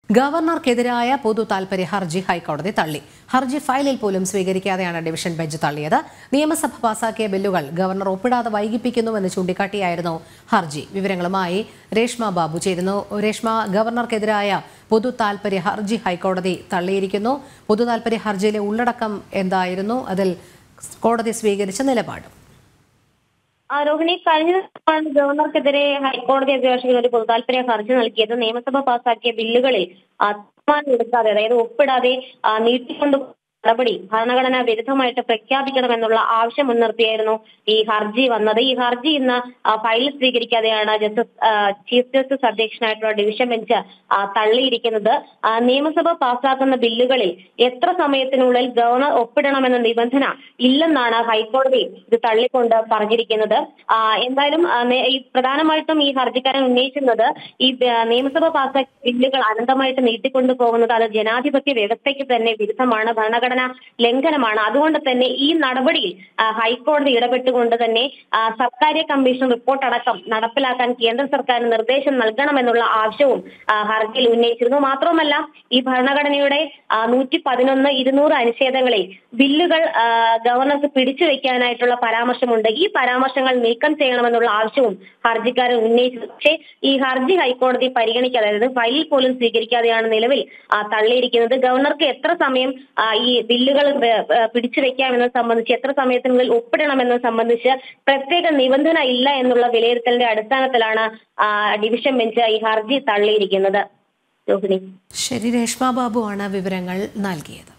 ഗവർണർക്കെതിരായ പൊതു താൽപര്യ ഹർജി ഹൈക്കോടതി തള്ളി ഹർജി ഫയലിൽ പോലും സ്വീകരിക്കാതെയാണ് ഡിവിഷൻ ബെഞ്ച് തള്ളിയത് നിയമസഭ പാസാക്കിയ ബില്ലുകൾ ഗവർണർ ഒപ്പിടാതെ വൈകിപ്പിക്കുന്നുവെന്ന് ചൂണ്ടിക്കാട്ടിയായിരുന്നു ഹർജി വിവരങ്ങളുമായി രേഷ്മ ബാബു ചേരുന്നു രേഷ്മ ഗവർണർക്കെതിരായ പൊതു താൽപര്യ ഹർജി ഹൈക്കോടതി തള്ളിയിരിക്കുന്നു പൊതു താൽപര്യ ഹർജിയിലെ ഉള്ളടക്കം എന്തായിരുന്നു അതിൽ കോടതി സ്വീകരിച്ച നിലപാട് ആ, രോഹിണി കഴിഞ്ഞ ദിവസമാണ് ഗവർണർക്കെതിരെ ഹൈക്കോടതി അഭിഭാഷകൻ ഒരു പൊതുതാൽപര്യ ഹർജി നൽകിയത് നിയമസഭ പാസാക്കിയ ബില്ലുകളിൽ ആ, തീരുമാനമെടുക്കാതെ അതായത് ഒപ്പിടാതെ ആ, നീട്ടിക്കൊണ്ടു നടപടി ഭരണഘടനാ വിരുദ്ധമായിട്ട് പ്രഖ്യാപിക്കണമെന്നുള്ള ആവശ്യം മുൻനിർത്തിയായിരുന്നു ഈ ഹർജി വന്നത് ഈ ഹർജി ഇന്ന് ആ, ഫയൽ സ്വീകരിക്കാതെയാണ് ജസ്റ്റിസ് ആ, ചീഫ് ജസ്റ്റിസ് അധ്യക്ഷനായിട്ടുള്ള ഡിവിഷൻ ബെഞ്ച് ആ, തള്ളിയിരിക്കുന്നത് ആ, നിയമസഭ പാസാക്കുന്ന ബില്ലുകളിൽ എത്ര സമയത്തിനുള്ളിൽ ഗവർണർ ഒപ്പിടണമെന്ന നിബന്ധന ഇല്ലെന്നാണ് ഹൈക്കോടതി ഇത് തള്ളിക്കൊണ്ട് പറഞ്ഞിരിക്കുന്നത് ആ, എന്തായാലും ആ, നേ- ഈ പ്രധാനമായിട്ടും ഈ ഹർജിക്കാരൻ ഉന്നയിക്കുന്നത് ഈ ബ- നിയമസഭ പാസാക്കിയ ബില്ലുകൾ അനന്തമായിട്ട് നീട്ടിക്കൊണ്ടു പോകുന്നത് അത് ജനാധിപത്യ വ്യവസ്ഥയ്ക്ക് തന്നെ വിരുദ്ധമാണ് ഭരണഘടന ലംഘനമാണ് അതുകൊണ്ട് തന്നെ ഈ നടപടിയിൽ ആ, ഹൈക്കോടതി ഇടപെട്ടുകൊണ്ട് തന്നെ ആ, സർക്കാരിയ കമ്മീഷൻ റിപ്പോർട്ട് അടക്കം നടപ്പിലാക്കാൻ കേന്ദ്ര സർക്കാരിന് നിർദ്ദേശം നൽകണമെന്നുള്ള ആവശ്യവും ആ, ഹർജിയിൽ ഉന്നയിച്ചിരുന്നു മാത്രവുമല്ല ഈ ഭരണഘടനയുടെ നൂറ്റി പതിനൊന്ന് ഇരുന്നൂറ് അനുച്ഛേദങ്ങളിൽ ബില്ലുകൾ ആ, ഗവർണർക്ക് പിടിച്ചു വെക്കാനായിട്ടുള്ള പരാമർശമുണ്ട് ഈ പരാമർശങ്ങൾ നീക്കം ചെയ്യണമെന്നുള്ള ആവശ്യവും ഹർജിക്കാരൻ ഉന്നയിച്ചത് പക്ഷേ ഈ ഹർജി ഹൈക്കോടതി പരിഗണിക്കാതെ അതായത് ഫയലിൽ പോലും സ്വീകരിക്കാതെയാണ് നിലവിൽ ആ, തള്ളിയിരിക്കുന്നത് ഗവർണർക്ക് എത്ര സമയം ആ, ഈ ബില്ലുകൾ വെ- ഏ, പിടിച്ചു വെക്കാമെന്നത് സംബന്ധിച്ച് എത്ര സമയത്തിനുള്ളിൽ ഒപ്പിടണമെന്നത് സംബന്ധിച്ച് പ്രത്യേക നിബന്ധന ഇല്ല എന്നുള്ള വിലയിരുത്തലിന്റെ അടിസ്ഥാനത്തിലാണ് ആ, ഡിവിഷൻ ബെഞ്ച് ഈ ഹർജി തള്ളിയിരിക്കുന്നത് രോഹിണി ശരി രേഷ്മ ബാബു ആണ് വിവരങ്ങൾ നൽകിയത്